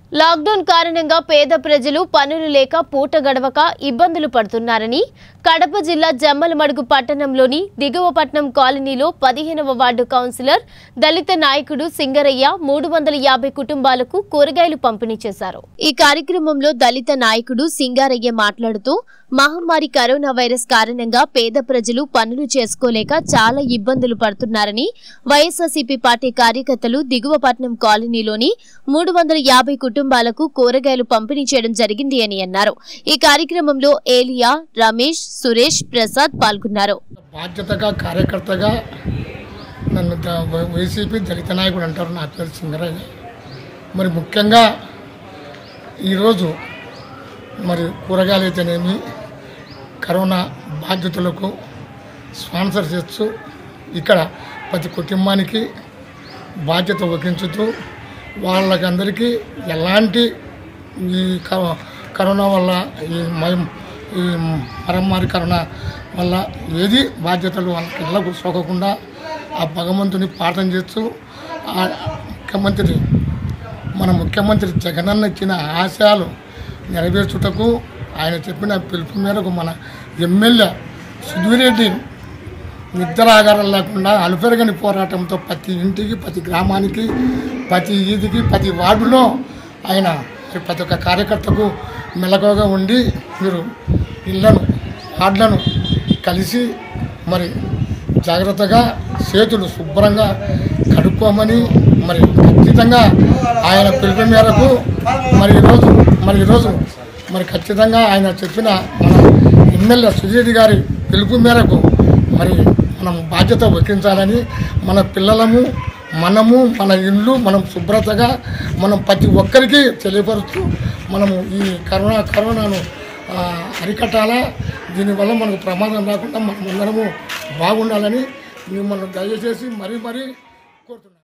lockdown కారణంగా పేద ప్రజలు పనులు లేక పూట గడవక ఇబ్బందులు పడుతున్నారని కడప జిల్లా జమ్మలమడుగు పట్టణంలోని దిగువపట్నం కాలనీలో పదిహేనవ వార్డు కౌన్సిలర్ దళిత నాయకుడు సింగరయ్య మూడు వందల యాభై కుటుంబాలకు కూరగాయలు పంపిణీ చేశారు ఈ కార్యక్రమంలో దళిత నాయకుడు సింగారయ్య మాట్లాడుతూ మహమ్మారి కరోనా వైరస్ కారణంగా పేద ప్రజలు పనులు చేసుకోలేక చాలా ఇబ్బందులు పడుతున్నారని వైఎస్ఆర్సీపీ పార్టీ కార్యకర్తలు దిగువపట్నం కాలనీలోని మూడు వందల యాభై కుటుంబాలకు కూరగాయలు పంపిణీ చేయడం జరిగింది అని అన్నారు ఈ కార్యక్రమంలో ఏలియా రమేష్ సురేష్ ప్రసాద్ పాల్గొన్నారు బాధ్యతగా కార్యకర్తగా నన్ను ద- వై- వైసీపీ దళిత నాయకుడు అంటారు నా పేరు సింగరయ్య మరి ముఖ్యంగా ఈరోజు మరి కూరగాయలు అయితేనేమి కరోనా బాధ్యతలకు స్పాన్సర్ చేస్తూ ఇక్కడ ప్రతి కుటుంబానికి బాధ్యత వహించుతూ వాళ్ళకందరికీ ఎలాంటి ఈ కరో- కరోనా వల్ల ఈ మయం ఈ మరమ్మారి కరోనా వల్ల ఏది బాధ్యతలు వాళ్ళకి ఇళ్ళకు సోకకుండా ఆ భగవంతుని ప్రార్థన చేస్తూ ఆ ముఖ్యమంత్రి మన ముఖ్యమంత్రి జగనన్న ఇచ్చిన ఆశయాలు నెరవేర్చుటకు ఆయన చెప్పిన పిలుపు మేరకు మన ఎమ్మెల్యే సుధీరెడ్డి నిద్రాగారం లేకుండా అలుపెరగని పోరాటంతో ప్రతి ఇంటికి ప్రతి గ్రామానికి ప్రతి వీధికి ప్రతి వార్డులో ఆయన మరి ప్రతి ఒక్క కార్యకర్తకు మెలకువగా ఉండి మీరు ఇళ్లను వార్డులను కలిసి మరి జాగ్రత్తగా చేతులు శుభ్రంగా కడుక్కోమని మరి ఖచ్చితంగా ఆయన పిలుపు మేరకు మరి ఈరోజు మరి ఈరోజు మరి ఖచ్చితంగా ఆయన చెప్పిన మన ఎమ్మెల్యే సుధీరెడ్డి గారి పిలుపు మేరకు మరి మనం బాధ్యత వహించాలని మన పిల్లలము మనము మన ఇల్లు మనం శుభ్రతగా మనం ప్రతి ఒక్కరికి తెలియపరుస్తూ మనము ఈ కరోనా కరోనాను ఆ, అరికట్టాలా దీనివల్ల మనకు ప్రమాదం రాకుండా మనం అందరము బాగుండాలని మిమ్మల్ని దయచేసి మరీ మరీ కోరుతున్నాను